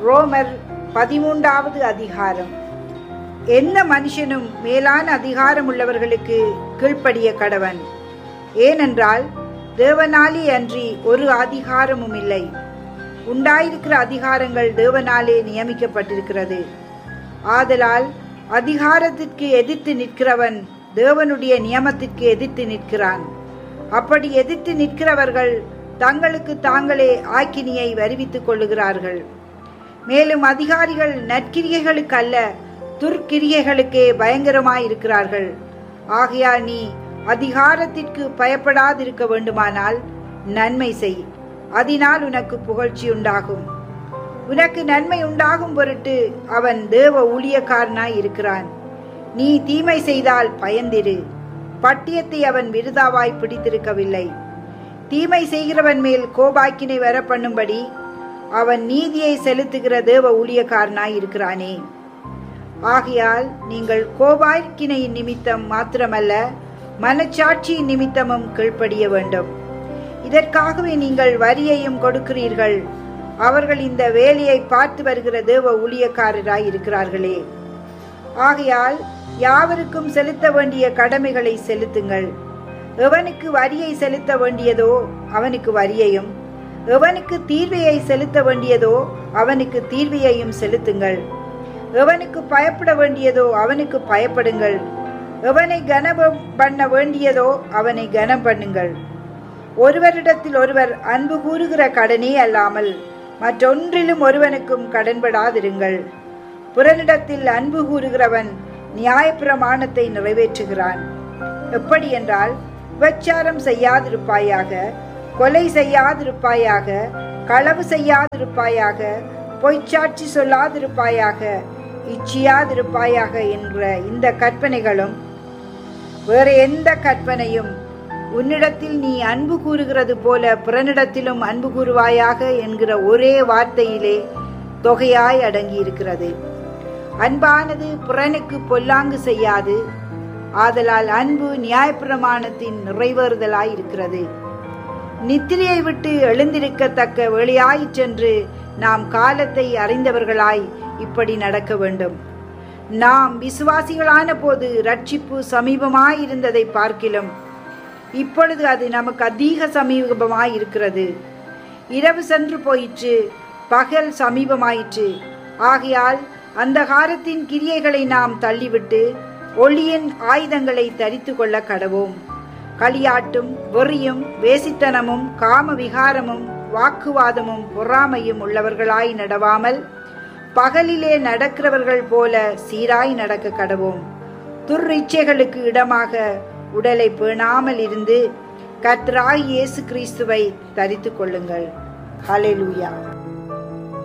ரோமர் பதிமூன்றாவது அதிகாரம் எந்த மனுஷனும் மேலான அதிகாரம் உள்ளவர்களுக்கு கீழ்ப்படிய கடவன் ஏனென்றால் தேவனாலே அன்றி ஒரு அதிகாரமும் இல்லை உண்டாயிருக்கிற அதிகாரங்கள் தேவனாலே நியமிக்கப்பட்டிருக்கிறது ஆதலால் அதிகாரத்திற்கு எதிர்த்து நிற்கிறவன் தேவனுடைய நியமத்திற்கு எதிர்த்து நிற்கிறான் அப்படி எதிர்த்து நிற்கிறவர்கள் தங்களுக்கு தாங்களே ஆக்கினியை வருவித்துக் கொள்ளுகிறார்கள் மேலும் அதிகாரிகள் நற்கிரியைகளுக்கு அல்ல துர்க்கிரியைகளுக்கே பயங்கரமாயிருக்கிறார்கள் ஆகையால் நீ அதிகாரத்திற்கு பயப்படாதிருக்க வேண்டுமானால் நன்மை செய் அதனால் உனக்கு புகழ்ச்சி உண்டாகும் உனக்கு நன்மை உண்டாகும் பொருட்டு அவன் தேவ ஊழியக்காரனாய் இருக்கிறான் நீ தீமை செய்தால் பயந்திரு பட்டியத்தை அவன் விருதாவாய் பிடித்திருக்கவில்லை தீமை செய்கிறவன் மேல் கோபாக்கினை வர பண்ணும்படி அவன் நீதியை செலுத்துகிற தேவ ஊழியக்காரனாய் இருக்கிறானே ஆகையால் நீங்கள் கோபாக்கினையின் நிமித்தம் மாத்திரமல்ல மனச்சாட்சியின் நிமித்தமும் கீழ்ப்படிய வேண்டும் இதற்காகவே நீங்கள் வரியையும் கொடுக்கிறீர்கள் அவர்கள் இந்த வேலையை பார்த்து வருகிற தேவ ஊழியக்காரராய் இருக்கிறார்களே ஆகையால் யாவருக்கும் செலுத்த வேண்டிய கடமைகளை செலுத்துங்கள் எவனுக்கு வரியை செலுத்த வேண்டியதோ அவனுக்கு வரியையும் எவனுக்கு தீர்வையை செலுத்த வேண்டியதோ அவனுக்கு தீர்வையையும் செலுத்துங்கள் எவனுக்கு பயப்பட வேண்டியதோ அவனுக்கு பயப்படுங்கள் எவனை கனம் பண்ண வேண்டியதோ அவனை கனம் பண்ணுங்கள் ஒருவரிடத்தில் ஒருவர் அன்பு கூறுகிற கடனே அல்லாமல் மற்றொன்றிலும் ஒருவனுக்கும் கடன்படாதிருங்கள் புறனிடத்தில் அன்பு கூறுகிறவன் நியாயப்பிரமாணத்தை நிறைவேற்றுகிறான் எப்படி என்றால் விபச்சாரம் செய்யாதிருப்பாயாக கொலை செய்யாதிருப்பாயாக களவு செய்யாதிருப்பாயாக பொய்ச்சாட்சி சொல்லாதிருப்பாயாக இச்சியாதிருப்பாயாக என்ற இந்த கற்பனைகளும் வேறு எந்த கற்பனையும் உன்னிடத்தில் நீ அன்பு கூறுகிறது போல பிறனிடத்திலும் அன்பு கூறுவாயாக என்கிற ஒரே வார்த்தையிலே தொகையாய் அடங்கி இருக்கிறது அன்பானது புறனுக்கு பொல்லாங்கு செய்யாது ஆதலால் அன்பு நியாயப்பிரமாணத்தின் நிறைவேறுதலாய் இருக்கிறது நித்திரையை விட்டு எழுந்திருக்கத்தக்க வெளியாயிற்றென்று நாம் காலத்தை அறிந்தவர்களாய் இப்படி நடக்க வேண்டும் நாம் விசுவாசிகளான போது ரட்சிப்பு சமீபமாயிருந்ததை பார்க்கிலும் இப்பொழுது அது நமக்கு அதிக சமீபமாய் இருக்கிறது இரவு சென்று போயிற்று பகல் சமீபமாயிற்று ஆகையால் அந்த காலத்தின் கிரியைகளை நாம் தள்ளிவிட்டு ஒளியின் ஆயுதங்களை தரித்து கொள்ள கடவோம் களியாட்டும் வெறியும் வேசித்தனமும் காம விகாரமும் வாக்குவாதமும் பொறாமையும் உள்ளவர்களாய் நடவாமல் பகலிலே நடக்கிறவர்கள் போல சீராய் நடக்க கடவோம் துர்ரிச்சைகளுக்கு இடமாக உடலை பேணாமல் இருந்து கத்ராய் இயேசு கிறிஸ்துவை தரித்து கொள்ளுங்கள் ஹலெலூயா